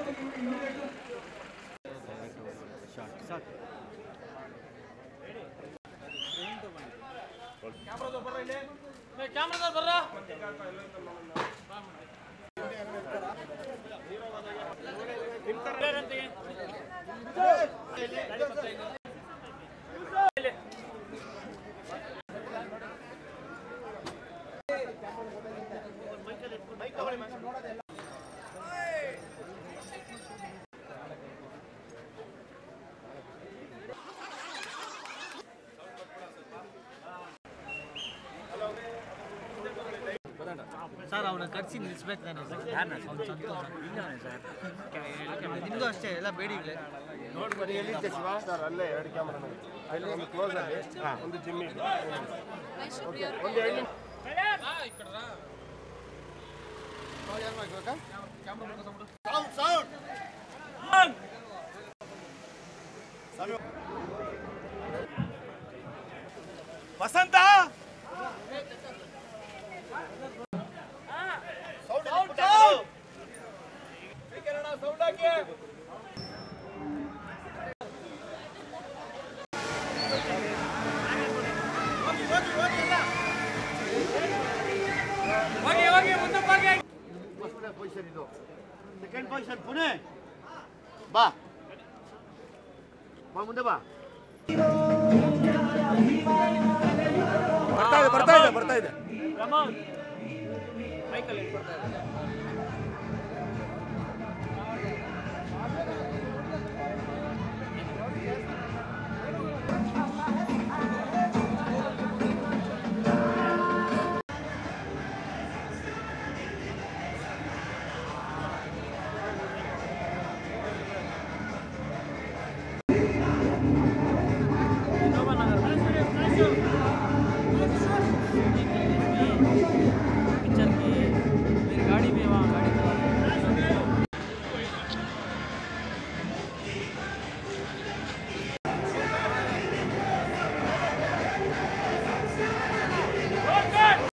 sir ಅವನ ಕರ್ಸಿ ನಿಲ್ಲಿಸ್ಬೇಕು ತಾನೆ ಸರ್ ಅವ್ನು ಸಂತೋಷ ನಿಮ್ದು ಅಷ್ಟೇ ಎಲ್ಲ ಬೇಡಿಗಳೇ ಎಲ್ಲಿದ್ದೆ ಶಿವ ಸರ್ ಅಲ್ಲೇ ಎರಡು ಕ್ಯಾಮ್ರಾ ಅಲ್ಲಿ ಒಂದು ಕ್ಲೋಸ್ ಅಲ್ಲಿ ಒಂದು ಜಿಮ್ಮಿ ಒಂದು ಎಣ್ಣೆ ವಸಂತ ಪೊಸಿಷನ್ ಇದು ಸೆಕೆಂಡ್ ಪೊಸಿಷನ್ ಪುಣೆ ಬಾ ಬಾ ಮುಂದೆ ಬಾ ಬರ್ತಾ ಇದೆ ಬರ್ತಾ ಇದೆ ಬರ್ತಾ ಇದೆ ಇನ್ನೋವಾ ನಗರ